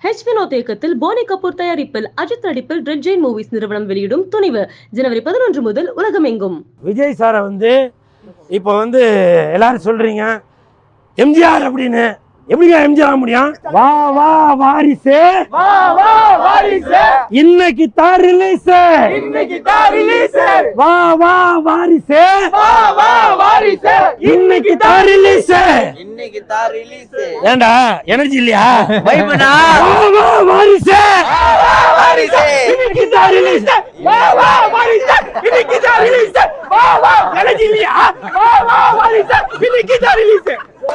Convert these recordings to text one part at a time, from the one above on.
H Vinod இயக்கத்தில் போனி கபூர் தயாரிப்பில் அஜித் நடிப்பில் ரெட் ஜெயின் மூவிஸ் நிறுவனம் வெளியிடும் துணிவு ஜனவரி பதினொன்று முதல் உலகமெங்கும் விஜய் சாரை வந்து இப்போ வந்து எல்லாரும் சொல்றீங்க எம்ஜிஆர் அப்படின்னு எப்படிங்க எம்ஜிஆர் ஆக முடியும் வா வா வாரிசு வா வா வாரிசு இன்னைக்கு தான் ரிலீஸ் இன்னைக்கு தான் ரிலீஸ் வா வா வாரிசு வா வா வாரிசு இன்னைக்கு தான் ரிலீஸ் இன்னைக்கு தான் ரிலீஸ் ஏண்டா எனர்ஜி இல்லையா வைப்புனா வா வா வாரிசு வாரிசு இன்னைக்கு தான் ரிலீஸ் வா வா வாரிசு இன்னைக்கு தான் ரிலீஸ் வா வா எனர்ஜி இல்லையா வா வா வாரிசு இன்னைக்கு தான் ரிலீஸ்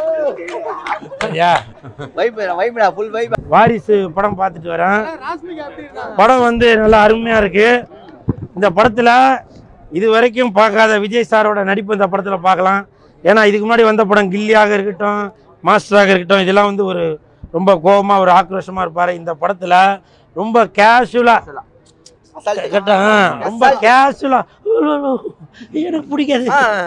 சரியா வைப்பு வைப்புனா ஃபுல் வைப் வாரிசு படம் பார்த்துட்டு வரேன் படம் வந்து நல்லா அருமையா இருக்கு இந்த படத்துல இது வரைக்கும் பார்க்காத விஜய் சாரோட நடிப்பு இந்த படத்துல பார்க்கலாம் ஏன்னா இதுக்கு முன்னாடி வந்த படம் கில்லியாக இருக்கட்டும் மாஸ்டராக இருக்கட்டும் இதெல்லாம் வந்து ஒரு ரொம்ப கோபமா ஒரு ஆக்ரோஷமா இருப்பாரு இந்த படத்துல ரொம்ப கேஷுவலா கேட்டா ரொம்ப கேஷுவலா எனக்கு பிடிக்காது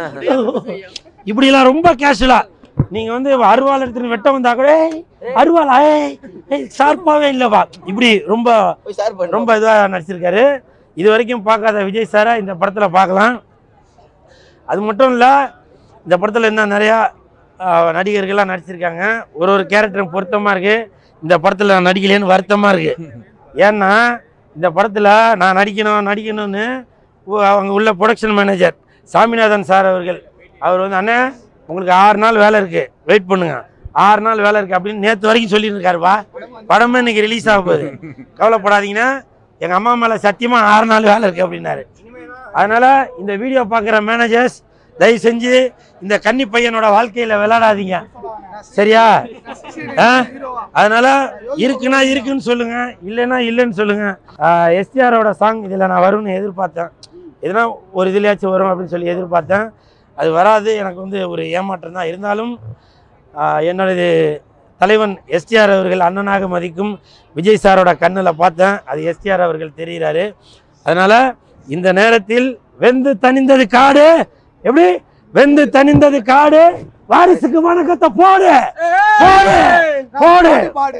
இப்படிலாம் ரொம்ப கேஷுவலா நீங்க வந்து அருவாள் எடுத்துட்டு வெட்ட வந்தா கூட "ஏய், அருவாளா ஏய் ஷார்ப்பாவே இல்லவா இப்படி ரொம்ப போய் சார் பண்ணு ரொம்ப இதுவாக நடிச்சிருக்காரு இது வரைக்கும் பார்க்காத விஜய் சாரை இந்த படத்தில் பார்க்கலாம் அது மட்டும் இல்லை இந்த படத்தில் இன்னும் நிறையா ஆஹ், நடிகர்கள்லாம் நடிச்சிருக்காங்க ஒரு ஒரு கேரக்டரும் பொருத்தமாக இருக்குது இந்த படத்தில் நான் நடிக்கலேன்னு வருத்தமாக இருக்குது ஏன்னா இந்த படத்தில் நான் நடிக்கணும் நடிக்கணும்னு உ- அவங்க உள்ள ப்ரொடக்ஷன் மேனேஜர் சாமிநாதன் சார் அவர்கள் அவர் வந்து அண்ணே உங்களுக்கு ஆறு நாள் வேலை இருக்குது வெயிட் பண்ணுங்க ஆறு நாள் வேலை இருக்குது அப்படின்னு நேற்று வரைக்கும் சொல்லியிருக்காருப்பா படமே இன்னைக்கு ரிலீஸ் ஆக போகுது கவலைப்படாதீங்கன்னா எங்கள் அம்மா மேலே சத்தியமாக ஆறு நாள் வேலை இருக்குது அப்படின்னாரு அதனால் இந்த வீடியோ பார்க்குற மேனேஜர்ஸ் தயவு செஞ்சு இந்த கன்னி பையனோட வாழ்க்கையில் விளையாடாதீங்க சரியா ஆ அதனால இருக்குன்னா இருக்குன்னு சொல்லுங்க இல்லைன்னா இல்லைன்னு சொல்லுங்க எஸ்டிஆரோட சாங் இதில் நான் வரும்னு எதிர்பார்த்தேன் எதுனா ஒரு இதுலையாச்சும் வரும் அப்படின்னு சொல்லி எதிர்பார்த்தேன் அது வராது எனக்கு வந்து ஒரு ஏமாற்றம் தான் இருந்தாலும் ஆ, என்னோடது தலைவன் எஸ்டிஆர் அவர்கள் அண்ணனாக மதிக்கும் விஜய் சாரோட கண்ணில் பார்த்தேன் அது எஸ்டிஆர் அவர்கள் தெரிகிறாரு அதனால் இந்த நேரத்தில் வெந்து தணிந்தது காடு எப்படி வெந்து தணிந்தது காடு வாரிசுக்கு வணக்கத்தை போடு போடு போடு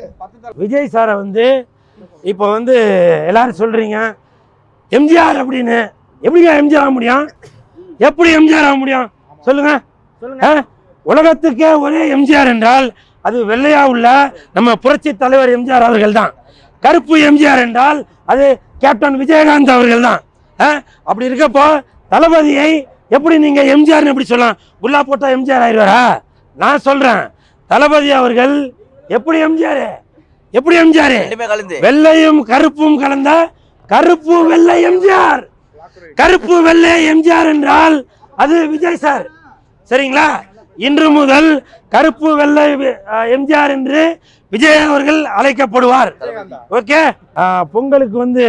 விஜய் சாரை வந்து இப்போ வந்து எல்லாரும் சொல்றீங்க எம்ஜிஆர் அப்படின்னு எப்படிங்க எம்ஜிஆர் ஆக முடியும் எப்படி எம்ஜிஆர் ஆக முடியும் சொல்லுங்க சொல்லுங்க உலகத்துக்கே ஒரே எம்ஜிஆர் என்றால் அது வெள்ளையா உள்ள நம்ம புரட்சி தலைவர் எம்ஜிஆர் அவர்கள் தான் கருப்பு எம்ஜிஆர் என்றால் அது கேப்டன் விஜயகாந்த் அவர்கள் தான் அப்படி இருக்கப்போ தளபதியை எப்படி நீங்க எம்ஜிஆர்னு எப்படி சொல்லலாம் குல்லா போட்டா எம்ஜிஆர் ஆயிடுவாரா நான் சொல்றேன் தளபதி அவர்கள் எப்படி எம்ஜிஆர் எப்படி எம்ஜிஆர் ரெண்டுமே கலந்து வெள்ளையும் கருப்பும் கலந்த கருப்பு வெள்ளை எம்ஜிஆர் கருப்பு வெள்ளை எம்ஜிஆர் என்றால் அது விஜய் சார் சரிங்களா இன்று முதல் கருப்பு வெள்ளை வி- அஹ், எம்ஜிஆர் என்று விஜய் அவர்கள் அழைக்கப்படுவார் ஓகே அஹ், பொங்கலுக்கு வந்து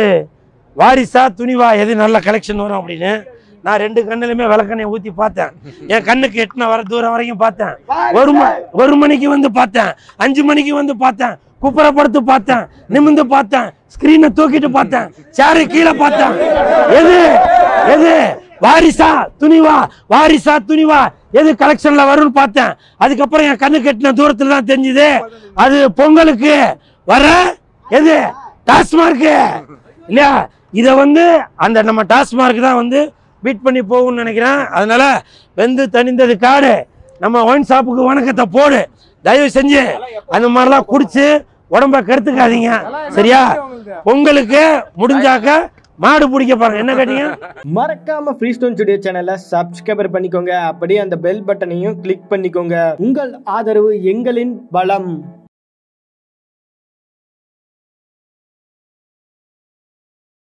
வாரிசா துணிவா எது நல்ல கலெக்ஷன் வரும் அப்படின்னு நான் ரெண்டு கண்ணுலையுமே விளக்கெண்ணெய் ஊற்றி பார்த்தேன் என் கண்ணுக்கு எட்டின வர தூரம் வரைக்கும் பார்த்தேன் ஒரு ம- ஒரு மணிக்கு வந்து பார்த்தேன் அஞ்சு மணிக்கு வந்து பார்த்தேன் குப்புற படுத்து பார்த்தேன் நிமிந்து பார்த்தேன் ஸ்கிரீனை தூக்கிட்டு பார்த்தேன் சேரை கீழே பார்த்தேன் எது எது வாரிசா துணிவா வாரிசா துணிவா எது கலெக்ஷன்ல வரும்னு பார்த்தேன் அதுக்கப்புறம் என் கண்ணு கட்டின தூரத்துல தான் தெரிஞ்சுது அது பொங்கலுக்கு வர எது டாஸ்மார்க் இல்லையா இத வந்து அந்த நம்ம டாஸ்மார்க் தான் வந்து பீட் பண்ணி போகும்னு நினைக்கிறேன் அதனால வெந்து தணிந்தது காடு நம்ம ஒயின் ஷாப்புக்கு வணக்கத்தை போடு தயவு செஞ்சு அந்த மாதிரிலாம் குடிச்சு உடம்ப கெடுத்துக்காதீங்க சரியா பொங்கலுக்கு முடிஞ்சாக்க மாடு பிடிக்க பாருங்க என்ன கேட்டீங்க மறக்காம ஃப்ரீ ஸ்டோன் ஸ்டுடியோ சேனலை சப்ஸ்கிரைபர் பண்ணிக்கோங்க அப்படியே அந்த பெல் பட்டனையும் கிளிக் பண்ணிக்கோங்க உங்கள் ஆதரவு எங்களின் பலம்